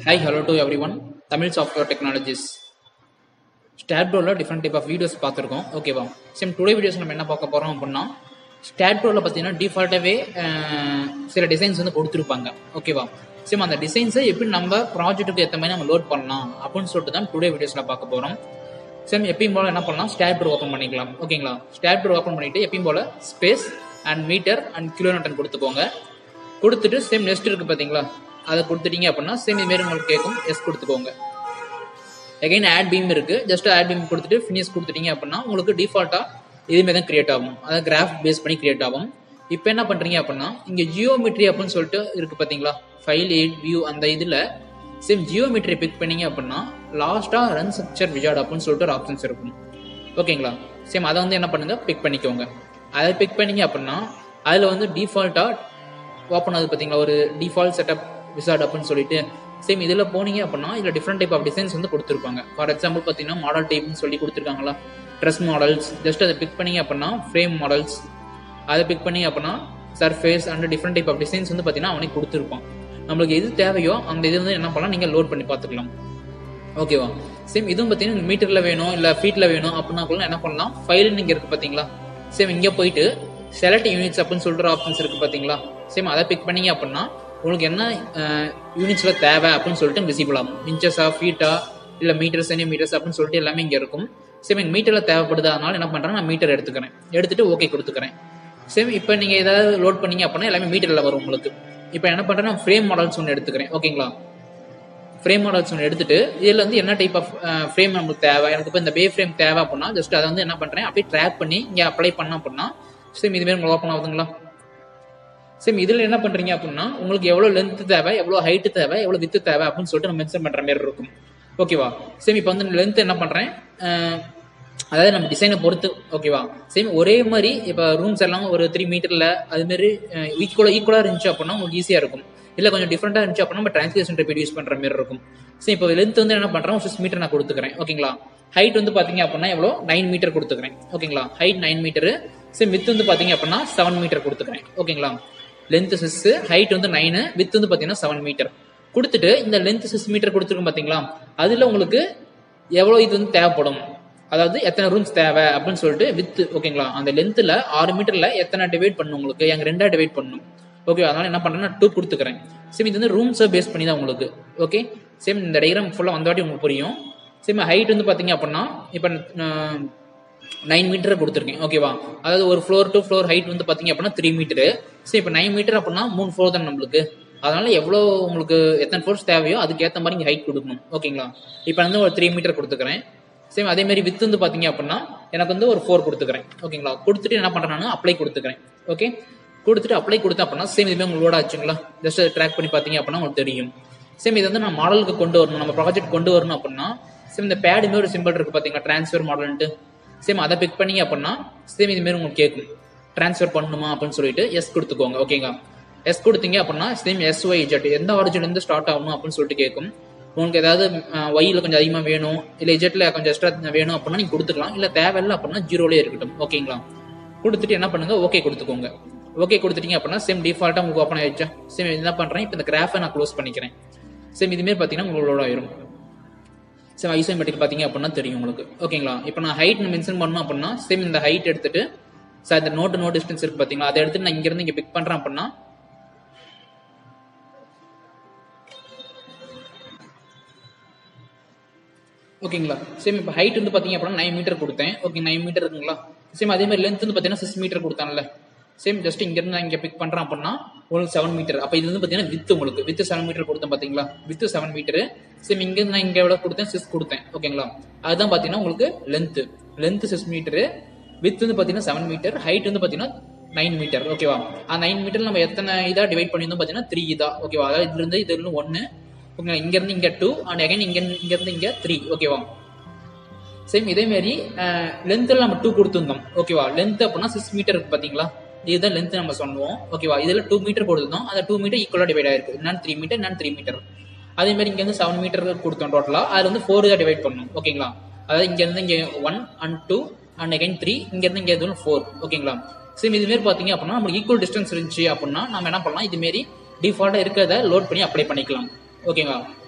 Hi, hello to everyone. Tamil software technologies ஸ்டாட்ப்ரோவில் different type of videos பார்த்துருக்கோம் ஓகேவா same today videos நம்ம என்ன பார்க்க போகிறோம் அப்படின்னா ஸ்டாட்ப்ரோவில் பார்த்தீங்கன்னா டிஃபால்ட்டாகவே சில டிசைன்ஸ் வந்து கொடுத்துருப்பாங்க ஓகேவா சேம் அந்த டிசைன்ஸை எப்படி நம்ம ப்ராஜெக்ட்டுக்கு ஏற்ற மாதிரி நம்ம லோட் பண்ணலாம் அப்படின்னு சொல்லிட்டு தான் டுடே வீடியோஸில் பார்க்க போகிறோம் சேம் எப்பயும் போல் என்ன பண்ணலாம் ஸ்டாட்ப்ரோ ஓப்பன் பண்ணிக்கலாம் ஓகேங்களா ஸ்டாட்ப்ரோ ஓப்பன் பண்ணிவிட்டு எப்பயும் போல் space and metre and kilometre கொடுத்துக்கோங்க கொடுத்துட்டு சேம் நெக்ஸ்ட் இருக்குது பார்த்தீங்களா அதை கொடுத்துட்டீங்க அப்படின்னா சேம் இதுமாரி உங்களுக்கு கேட்கும் எஸ் கொடுத்துக்கோங்க எகைன் ஆட் பீம் இருக்கு ஜஸ்ட் ஆட் பீம் கொடுத்துட்டு ஃபினிஷ் கொடுத்துட்டீங்க அப்படின்னா உங்களுக்கு டிஃபால்ட்டாக இதுமாரி தான் கிரியேட் ஆகும் அதாவது கிராஃப் பேஸ் பண்ணி கிரியேட் ஆகும் இப்போ என்ன பண்ணுறீங்க அப்படின்னா இங்கே ஜியோமெட்ரி அப்படின்னு சொல்லிட்டு இருக்கு பார்த்தீங்களா ஃபைல் எயிட் வியூ அந்த இதில் சேம் ஜியோமெட்ரி பிக் பண்ணீங்க அப்படின்னா லாஸ்ட்டாக ரன் ஸ்ட்ரக்சர் விஜார்ட் அப்படின்னு சொல்லிட்டு ஒரு ஆப்ஷன்ஸ் இருக்கும் ஓகேங்களா சேம் அதை வந்து என்ன பண்ணுங்க பிக் பண்ணிக்கோங்க அதை பிக் பண்ணீங்க அப்படின்னா அதில் வந்து டிஃபால்ட்டாக ஓப்பன் ஆகுது பார்த்தீங்களா ஒரு டிஃபால்ட் செட்டப் விசார்ட் அப்படின்னு சொல்லிட்டு சேம் இதில் போனீங்க அப்படின்னா இதில் டிஃப்ரெண்ட் டைப் ஆஃப் டிசைன்ஸ் வந்து கொடுத்துருப்பாங்க ஃபார் எக்ஸாம்பிள் பார்த்தீங்கன்னா மாடல் டைப்னு சொல்லி கொடுத்துருக்காங்களா ட்ரெஸ் மாடல்ஸ் ஜஸ்ட் அதை பிக் பண்ணீங்க அப்படின்னா ஃப்ரேம் மாடல்ஸ் அதை பிக் பண்ணி அப்படின்னா surface and different type of designs வந்து பார்த்தீங்கன்னா அவனே கொடுத்துருப்பான் நம்மளுக்கு எது தேவையோ அந்த இது வந்து என்ன பண்ணலாம் நீங்கள் லோட் பண்ணி பார்த்துக்கலாம் ஓகேவா சேம் இதுவும் பார்த்தீங்கன்னா மீட்டரில் வேணும் இல்லை ஃபீட்டில் வேணும் அப்படின்னா கூட என்ன பண்ணலாம் ஃபைல் நீங்கள் இருக்குது பார்த்தீங்களா சேம் இங்கே போயிட்டு செலக்ட் யூனிட்ஸ் அப்படின்னு சொல்லிட்டு ஆப்ஷன்ஸ் இருக்குது பார்த்தீங்களா சேம் அதை பிக் பண்ணீங்க அப்படின்னா உங்களுக்கு என்ன யூனிட்ஸில் தேவை அப்படின்னு சொல்லிட்டு விசிபிள் ஆகும் இன்ச்சஸா ஃபீட்டா இல்லை மீட்டர் சென்டி மீட்டர்ஸ் அப்படின்னு சொல்லிட்டு எல்லாமே இங்கே இருக்கும் சேம் எனக்கு மீட்டரில் தேவைப்படுது அதனால என்ன பண்ணுறேன் நான் மீட்டர் எடுத்துக்கிறேன் எடுத்துட்டு ஓகே கொடுத்துக்கிறேன் சேம் இப்போ நீங்கள் ஏதாவது லோட் பண்ணீங்க அப்படின்னா எல்லாமே மீட்டரில் வரும் உங்களுக்கு இப்போ என்ன பண்ணுறேன் நான் ஃப்ரேம் மாடல்ஸ் ஒன்று எடுத்துக்கிறேன் ஓகேங்களா ஃப்ரேம் மாடல்ஸ் ஒன்று எடுத்துட்டு இதில் வந்து என்ன டைப் ஆஃப் ஃப்ரேம் நமக்கு தேவை எனக்கு இப்போ இந்த பே ஃப்ரேம் தேவை அப்படின்னா ஜஸ்ட் அதை வந்து என்ன பண்ணுறேன் அப்படியே ட்ராக் பண்ணி இங்கே அப்ளை பண்ண அப்படின்னா சேம் இதுமாரி உங்களுக்கு ஓப்பன் ஆகுதுங்களா சேம் இதில் என்ன பண்ணுறீங்க அப்படின்னா உங்களுக்கு எவ்வளோ லென்த் தேவை எவ்வளோ ஹைட்டு தேவை எவ்வளோ வித்து தேவை அப்படின்னு சொல்லிட்டு நம்ம மென்ஷன் பண்ணுற மாதிரி இருக்கும் ஓகேவா சேம் இப்போ வந்து லென்த் என்ன பண்ணுறேன் அதாவது நம்ம டிசைனை பொறுத்து ஓகேவா சேம் ஒரே மாதிரி இப்போ ரூம்ஸ் எல்லாம் ஒரு த்ரீ மீட்டரில் அதுமாரி ஈக்குவலாக ஈக்குவலாக இருந்துச்சு அப்படின்னா உங்களுக்கு ஈஸியாக இருக்கும் இல்லை கொஞ்சம் டிஃப்ரெண்ட்டாக இருந்துச்சு அப்படின்னா நம்ம டிரான்ஸ்லேஷன் ரிப்பீட் யூஸ் பண்ணுற மாதிரி இருக்கும் சரி இப்போ லென்த் வந்து என்ன பண்ணுறேன் சிக்ஸ் மீட்டர் நான் கொடுத்துக்கிறேன் ஓகேங்களா ஹைட் வந்து பார்த்தீங்க அப்படின்னா எவ்வளோ நைன் மீட்டர் கொடுத்துக்கிறேன் ஓகேங்களா ஹைட் நைன் மீட்டரு சரி வித் வந்து பார்த்தீங்க அப்படின்னா செவன் மீட்டர் கொடுத்துக்கிறேன் ஓகேங்களா லென்த் சிக்ஸ் ஹைட் வந்து நைனு வித் வந்து பார்த்தீங்கன்னா செவன் மீட்டர் கொடுத்துட்டு இந்த லென்த் சிக்ஸ் மீட்டர் கொடுத்துருக்கோம் பார்த்தீங்களா அதில் உங்களுக்கு எவ்வளோ இது வந்து தேவைப்படும் அதாவது எத்தனை ரூம்ஸ் தேவை அப்படின்னு சொல்லிட்டு வித் ஓகேங்களா அந்த லென்த்தில் ஆறு மீட்டரில் எத்தனை டிவைட் பண்ணும் உங்களுக்கு எங்கள் ரெண்டாக டிவைட் பண்ணணும் ஓகே அதனால என்ன பண்ணுறேன்னா டூ கொடுத்துக்கிறேன் சேம் இது வந்து ரூம்ஸை பேஸ் பண்ணி தான் உங்களுக்கு ஓகே சேம் இந்த டயக்ராம் ஃபுல்லாக வந்தாட்டி உங்களுக்கு புரியும் சேம் ஹைட் வந்து பார்த்தீங்க அப்படின்னா இப்போ நைன் மீட்டர் கொடுத்துருக்கேன் ஓகேவா அதாவது ஒரு ஃப்ளோர் டு ஃப்ளோர் ஹைட் வந்து பார்த்தீங்க அப்படின்னா த்ரீ மீட்டரு சரி இப்போ நைன் மீட்டர் அப்படின்னா மூணு ஃப்ளோர் தான் நம்மளுக்கு அதனால எவ்வளோ உங்களுக்கு எத்தனை ஃப்ளோர்ஸ் தேவையோ அதுக்கு ஏற்ற மாதிரி இங்கே ஹைட் கொடுக்கணும் ஓகேங்களா இப்போ வந்து ஒரு த்ரீ மீட்டர் கொடுத்துக்கிறேன் சேம் அதே மாதிரி வித் வந்து பார்த்தீங்க அப்படின்னா எனக்கு வந்து ஒரு ஃபோர் கொடுத்துக்கிறேன் ஓகேங்களா கொடுத்துட்டு என்ன பண்ணுறேன் அப்ளை கொடுத்துக்கிறேன் ஓகே கொடுத்துட்டு அப்ளை கொடுத்தேன் அப்படின்னா சேம் இதுவே உங்களுக்கு லோட் ஆச்சுங்களா ஜஸ்ட் ட்ராக் பண்ணி பார்த்தீங்க அப்படின்னா உங்களுக்கு தெரியும் சேம் இது வந்து நான் மாடலுக்கு கொண்டு வரணும் நம்ம ப்ராஜெக்ட் கொண்டு வரணும் அப்படின்னா சேம் இந்த பேடுமே ஒரு சிம்பிள் இருக்கு பார்த்தீங்களா ட்ரான்ஸ்ஃபர் மாடல்ன்ட்டு சேம் அதை பிக் பண்ணீங்க அப்படின்னா சேம் இதுமாரி உங்களுக்கு கேட்கும் ட்ரான்ஸ்ஃபர் பண்ணணுமா அப்படின்னு சொல்லிட்டு எஸ் கொடுத்துக்கோங்க ஓகேங்க எஸ் கொடுத்தீங்க அப்படின்னா சேம் எஸ் ஒய் ஜெட் எந்த ஆரிஜின்லேருந்து ஸ்டார்ட் ஆகணும் அப்படின்னு சொல்லிட்டு கேட்கும் உங்களுக்கு ஏதாவது ஒய்யில் கொஞ்சம் அதிகமாக வேணும் இல்லை ஜெட்டில் கொஞ்சம் எக்ஸ்ட்ரா வேணும் அப்படின்னா நீங்கள் கொடுத்துக்கலாம் இல்லை தேவையில்லை அப்படின்னா ஜீரோலே இருக்கட்டும் ஓகேங்களா கொடுத்துட்டு என்ன பண்ணுங்க ஓகே கொடுத்துக்கோங்க ஓகே கொடுத்துட்டீங்க அப்படின்னா சேம் டிஃபால்ட்டாக உங்களுக்கு ஓப்பன் ஆயிடுச்சா சேம் என்ன பண்ணுறேன் இப்போ இந்த கிராஃபை நான் க்ளோஸ் பண்ணிக்கிறேன் சேம் இதுமாரி பார்த்தீங்கன்னா உங்களோட ஆயிரும் சேம் ஐசோமெட்ரிக் பார்த்தீங்க அப்படின்னா தெரியும் உங்களுக்கு ஓகேங்களா இப்போ நான் ஹைட் மென்ஷன் பண்ணணும் அப்படின்னா சேம் இந்த ஹைட் எடுத்துட்டு சார் இந்த நோட்டு நோ டிஸ்டன்ஸ் இருக்கு பார்த்தீங்களா அதை எடுத்துட்டு நான் இங்கேருந்து இங்கே பிக் பண்ணுறேன் அப்படின்னா ஓகேங்களா சேம் இப்போ ஹைட் வந்து பார்த்தீங்க அப்படின்னா நைன் மீட்டர் கொடுத்தேன் ஓகே நைன் மீட்டர் இருக்குங்களா சேம் அதே மாதிரி லென்த் வந்து பார்த்தீங்கன்னா சிக்ஸ் மீட்டர் கொடுத்தான்ல சேம் ஜஸ்ட் இங்கேருந்து நான் இங்கே பிக் பண்ணுறேன் அப்படின்னா உங்களுக்கு செவன் மீட்டர் அப்போ இது வந்து பார்த்தீங்கன்னா வித் உங்களுக்கு வித் செவன் மீட்டர் கொடுத்தேன் பார்த்தீங்களா வித் செவன் மீட்டர் சேம் இங்கேருந்து நான் இங்கே எவ்வளோ கொடுத்தேன் சிக்ஸ் கொடுத்தேன் ஓகேங்களா அதுதான் பார்த்தீங்கன்னா உங்களுக்கு length length six metre width வந்து பார்த்தீங்கன்னா செவன் மீட்டர் ஹைட் வந்து பார்த்தீங்கன்னா நைன் மீட்டர் ஓகேவா ஆ நைன் மீட்டர் நம்ம எத்தனை இதாக டிவைட் பண்ணியிருந்தோம் பார்த்தீங்கன்னா த்ரீ இதா ஓகேவா அதாவது இதுலேருந்து இதுல ஒன்று ஓகேங்களா இங்கேருந்து இங்கே டூ அண்ட் அகைன் இங்கே இங்கேருந்து இங்கே த்ரீ ஓகேவா சேம் இதே மாதிரி லென்த்தில் நம்ம டூ கொடுத்துருந்தோம் ஓகேவா லென்த் அப்படின்னா சிக்ஸ் மீட்டர் இருக்கு பார்த்தீங்களா இதுதான் லென்த் நம்ம சொல்லுவோம் ஓகேவா இதில் டூ மீட்டர் கொடுத்துருந்தோம் அந்த டூ மீட்டர் ஈக்குவலாக டிவைட் ஆயிருக்கு நான் த்ரீ மீட்டர் நான் த்ரீ மீட்டர் அதே மாதிரி இங்கே வந்து செவன் மீட்டர் கொடுத்தோம் டோட்டலாக அதில் வந்து ஃபோர் தான் டிவைட் பண்ணணும் ஓகேங்களா அதாவது இங்கேருந்து இங்கே one and two and again three இங்கேருந்து இங்கே எதுவும் ஃபோர் ஓகேங்களா சேம் இதுமாரி பார்த்தீங்க அப்படின்னா நம்மளுக்கு ஈக்குவல் டிஸ்டன்ஸ் இருந்துச்சு அப்படின்னா நம்ம என்ன பண்ணலாம் இதுமாரி டிஃபால்ட்டாக இருக்கிறத லோட் பண்ணி அப்ளை பண்ணிக்கலாம் ஓகேங்களா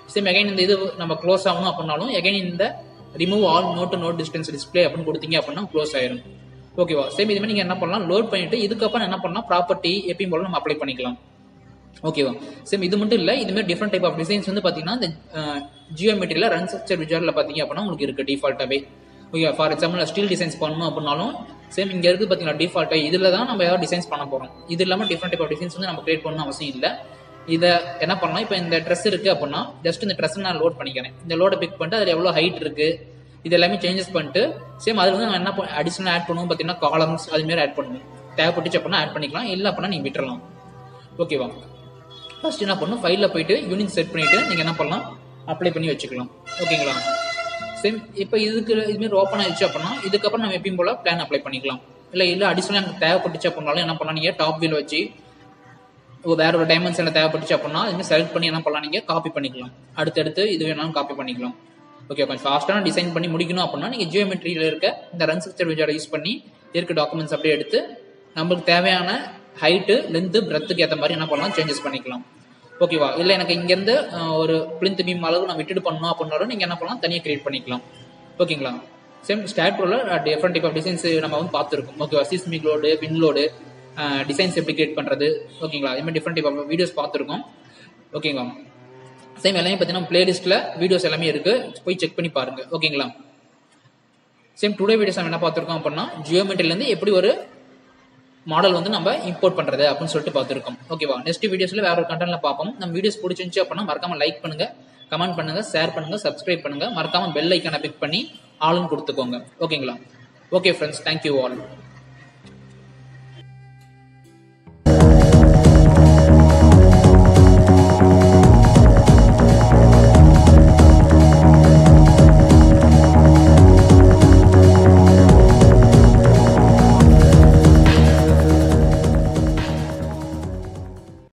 சேம் எகைன் இந்த இது நம்ம க்ளோஸ் ஆகணும் அப்படின்னாலும் எகைன் இந்த remove all node to node distance display அப்படின்னு கொடுத்தீங்க அப்படின்னா க்ளோஸ் ஆயிரும் ஓகேவா சேம் இது மாதிரி நீங்க என்ன பண்ணலாம் லோட் பண்ணிட்டு இதுக்கப்புறம் என்ன பண்ணலாம் ப்ராப்பர்ட்டி எப்பயும் போல நம்ம அப்ளை பண்ணிக்கலாம் ஓகேவா சேம் இது மட்டும் இல்ல இது மாதிரி டிஃப்ரெண்ட் டைப் ஆஃப் டிசைன்ஸ் வந்து பாத்தீங்கன்னா இந்த ஜியோமெட்ரியில ரன் ஸ்ட்ரக்சர் விஜார்ல பாத்தீங்க அப்படின்னா உங்களுக்கு இருக்கு டிஃபால்ட்டாவே okay for example steel designs பண்ணணும் அப்படின்னாலும் சேம் இங்க இருக்கு பாத்தீங்கன்னா டிஃபால்ட்டா இதுல தான் நம்ம ஏதாவது டிசைன்ஸ் பண்ண போறோம் இது இல்லாம டிஃப்ரெண்ட் டைப் ஆஃப் டிசைன்ஸ் வந்து நம்ம கிரியேட் பண்ணணும் அவசியம் இல்ல இதை என்ன பண்ணலாம் இப்போ இந்த ட்ரெஸ் இருக்கு அப்படின்னா ஜஸ்ட் இந்த ட்ரெஸ் நான் லோட் பண்ணிக்கிறேன் இந்த லோடை பிக் பண்ணிட்டு அதுல எவ்வளவு ஹைட் இருக்கு இது எல்லாமே சேஞ்சஸ் பண்ணிட்டு சேம் அதுல வந்து நான் என்ன அடிஷனல் ஆட் பண்ணுவோம் பாத்தீங்கன்னா காலம்ஸ் அது மாதிரி ஆட் பண்ணுவோம் தேவைப்பட்டுச்சு அப்படின்னா ஆட் பண்ணிக்கலாம் இல்லை அப்படின்னா நீங்க விட்டுறலாம் ஓகேவா ஃபர்ஸ்ட் என்ன பண்ணணும் ஃபைலில் போயிட்டு யூனிட் செட் பண்ணிட்டு நீங்க என்ன பண்ணலாம் அப்ளை பண்ணி வச்சுக்கலாம் ஓகேங்களா சேம் இப்போ இதுக்கு இதுமாரி ஓப்பன் ஆயிடுச்சு அப்படின்னா இதுக்கப்புறம் நம்ம எப்பயும் போல பிளான் அப்ளை பண்ணிக்கலாம் இல்லை இல்லை அடிஷனலாக எனக்கு தேவைப்பட்டுச்சு அப்படின்னாலும் என்ன பண்ணலாம் நீங்கள் டாப் வீல் வச்சு ஓ, வேற ஒரு டைமென்ஷனில் தேவைப்பட்டுச்சு அப்படின்னா இதுமாதிரி செலக்ட் பண்ணி என்ன பண்ணலாம் நீங்கள் காப்பி பண்ணிக்கலாம் அடுத்தடுத்து இது வேணாலும் காப்பி பண்ணிக்கலாம் ஓகே கொஞ்சம் ஃபாஸ்ட்டான டிசைன் பண்ணி முடிக்கணும் அப்படின்னா நீங்கள் ஜியோமெட்ரியில் இருக்க இந்த ரன் ஸ்ட்ரக்சர் விஜாரை யூஸ் பண்ணி இருக்க டாக்குமெண்ட்ஸ் அப்படியே எடுத்து நம்மளுக்கு தேவையான ஹைட்டு லென்த்து பிரெத்துக்கு ஏற்ற மாதிரி என்ன பண்ணலாம் சேஞ்சஸ் பண்ணிக்கலாம் ஓகேவா இல்லை எனக்கு இங்கேருந்து அஹ், ஒரு பிளிந்த் பீம் அளவு நான் விட்டுட்டு பண்ணணும் அப்படின்னாலும் நீங்கள் என்ன பண்ணலாம் தனியாக கிரியேட் பண்ணிக்கலாம் ஓகேங்களா சேம் ஸ்டாட் ப்ரோல டிஃப்ரெண்ட் டைப் ஆஃப் டிசைன்ஸ் நம்ம வந்து பார்த்துருக்கோம் ஓகேவா seismic load wind load designs எப்படி கிரியேட் பண்ணுறது ஓகேங்களா இது மாதிரி டிஃப்ரெண்ட் டைப் ஆஃப் வீடியோஸ் பார்த்துருக்கோம் ஓகேங்களா சேம் எல்லாமே பார்த்தீங்கன்னா பிளேலிஸ்ட்டில் வீடியோஸ் எல்லாமே இருக்கு போய் செக் பண்ணி பாருங்க ஓகேங்களா சேம் டுடே வீடியோஸ் நம்ம என்ன பார்த்துருக்கோம் அப்படின்னா ஜியோமெட்ரிலேருந்து எப்படி ஒரு மாடல் வந்து நம்ம இம்போர்ட் பண்றது அப்படின்னு சொல்லிட்டு பார்த்துருக்கோம் ஓகேவா நெக்ஸ்ட் வீடியோஸ்ல வேற ஒரு கண்டென்ட்ல பார்ப்போம் நம்ம வீடியோஸ் பிடிச்சிருந்துச்சு அப்படின்னா மறக்காம லைக் பண்ணுங்க கமெண்ட் பண்ணுங்க ஷேர் பண்ணுங்க சப்ஸ்கிரைப் பண்ணுங்க மறக்காம பெல் ஐக்கானை பிக் பண்ணி ஆளுன்னு கொடுத்துக்கோங்க ஓகேங்களா ஓகே ஃப்ரெண்ட்ஸ் தேங்க்யூ ஆல்